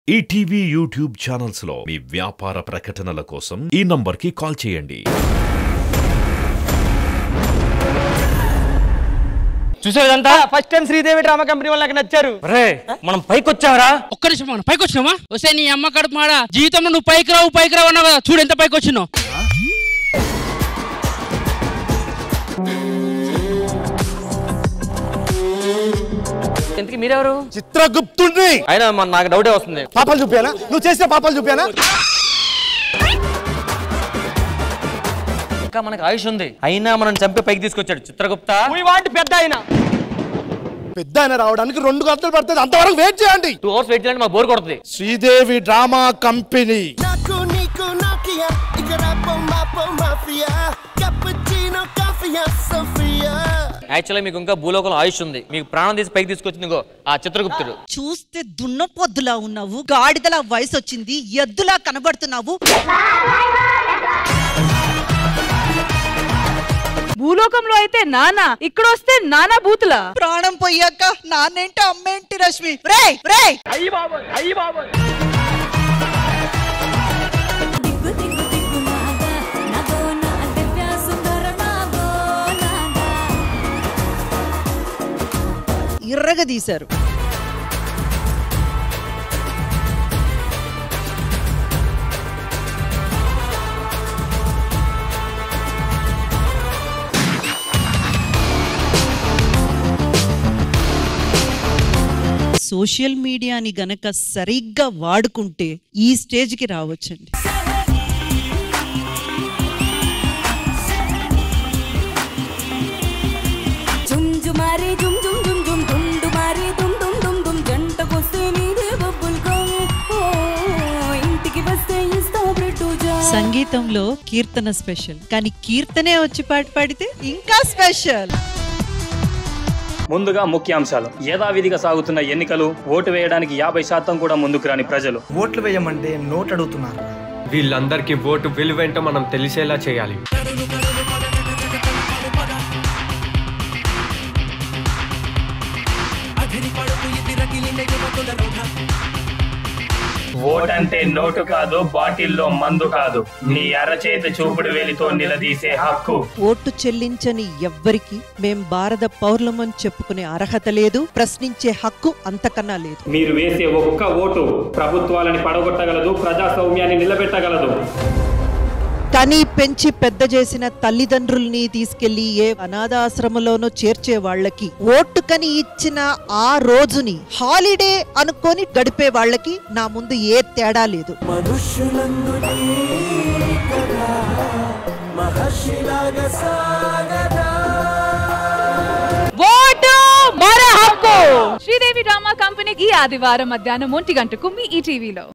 ETV YouTube channels లో మీ వ్యాపార ప్రకటనల కోసం ఈ నంబర్కి కాల్ చేయండి చూసావు ఇదంతా first time Sridevi drama company వాళ్ళు నాకు నచ్చారు రే మనం పైకి వచ్చావరా ఒక్క నిమిషం మనం పైకి వచ్చినావా వస్తే నీ అమ్మ కడుపు మాడ జీవితంలో నువ్వు పైకి రావు పైకి రావు అన్నావు కదా చూడు ఎంత పైకి వచ్చినావు ఎందుకు మీరెవరు చిత్రగుప్తుడిని అయినా మన నాకు డౌటే వస్తుంది పాపాలు చూపానా నువ్వు చేసిన పాపాలు చూపానా ఇంకా మనకు ఆయుష్ ఉంది అయినా మనం చంపి పైకి తీసుకొచ్చాడు చిత్రగుప్త వాంటి పెద్ద ఆయన పెద్ద ఆయన రావడానికి రెండు గంటలు పడుతుంది అంతవరకు వెయిట్ చేయండి టూ అవర్స్ వెయిట్ చేయాలంటే మాకు బోర్ కొడుతుంది శ్రీదేవి డ్రామా కంపెనీ నాకు నీకు నాకియా ఇక్కడ మాపో మాఫియా cappuccino కాఫియా సోఫియా యాక్చువల్గా మీకు ఇంకా భూలోకంలో ఆయుష్ ఉంది మీకు ప్రాణం తీసి పైకి తీసుకొచ్చింది ఇంకో ఆ చిత్రగుప్తుడు చూస్తే దున్నపోద్దులా ఉన్నావు గాడిదలా వయసు వచ్చింది ఎద్దులా కనబడుతున్నావు భూలోకంలో అయితే నానా ఇక్కడ వస్తే నానా బూతులా ప్రాణం పోయాక నాన్నేంటి అమ్మేంటి రష్మి రే రే దిగ్గు దిగ్గు దిగ్గు నాగా నాగో నా దివ్య సుందర నాగో నాగా ఇర్రగదీశారు సోషల్ మీడియాని గనక సరిగ్గా వాడుకుంటే ఈ స్టేజ్కి రావచ్చండి జుమ్ జుమారి జుమ్ జుమ్ జుమ్ జుమ్ దుండు మారి దుమ్ దుమ్ దుమ్ దుమ్ జంటకొస్తే మీదే బబ్బుల్ గమ్ ఓ ఇంటికి వస్తే ఇస్తా బ్రెడ్ జామ్ సంగీతంలో కీర్తన స్పెషల్ కానీ కీర్తనే వచ్చి పాట పాడితే ఇంకా స్పెషల్ ముందుగా ముఖ్యాంశాలు యథావిధిగా సాగుతున్న ఎన్నికలు ఓటు వేయడానికి యాభై శాతం కూడా ముందుకు రాని ప్రజలు ఓట్లు వేయమంటే నోట్ అడుగుతున్నారు వీళ్ళందరికీ ఓటు విలువేంటో మనం తెలిసేలా చేయాలి ఓట్ అంటే నోటు కాదు బాటిల్లో మందు కాదు నీ అరచేతి చూపుడు వేలితో నిలదీసే హక్కు ఓటు చెల్లించని ఎవ్వరికి మేం భారత పౌర్లమని చెప్పుకునే అర్హత లేదు ప్రశ్నించే హక్కు అంతకన్నా లేదు మీరు వేసే ఒక్క ఓటు ప్రభుత్వాలని పడగొట్టగలదు ప్రజాస్వామ్యాన్ని నిలబెట్టగలదు కని పెంచి పెద్ద చేసిన తల్లిదండ్రుల్ని తీసుకెళ్లి ఏ అనాథాశ్రమంలోనో చేర్చే వాళ్ళకి ఓటు కని ఇచ్చిన ఆ రోజుని హాలిడే అనుకొని గడిపే వాళ్ళకి నా ముందు ఏ తేడా లేదు మనుషులందు మహర్షిలాగా సాగదా ఓటు మన హక్కు శ్రీదేవి డ్రామా కంపెనీకి ఈ ఆదివారం మధ్యాహ్నం ఒంటి గంటకు మీ ఈ టీవీలో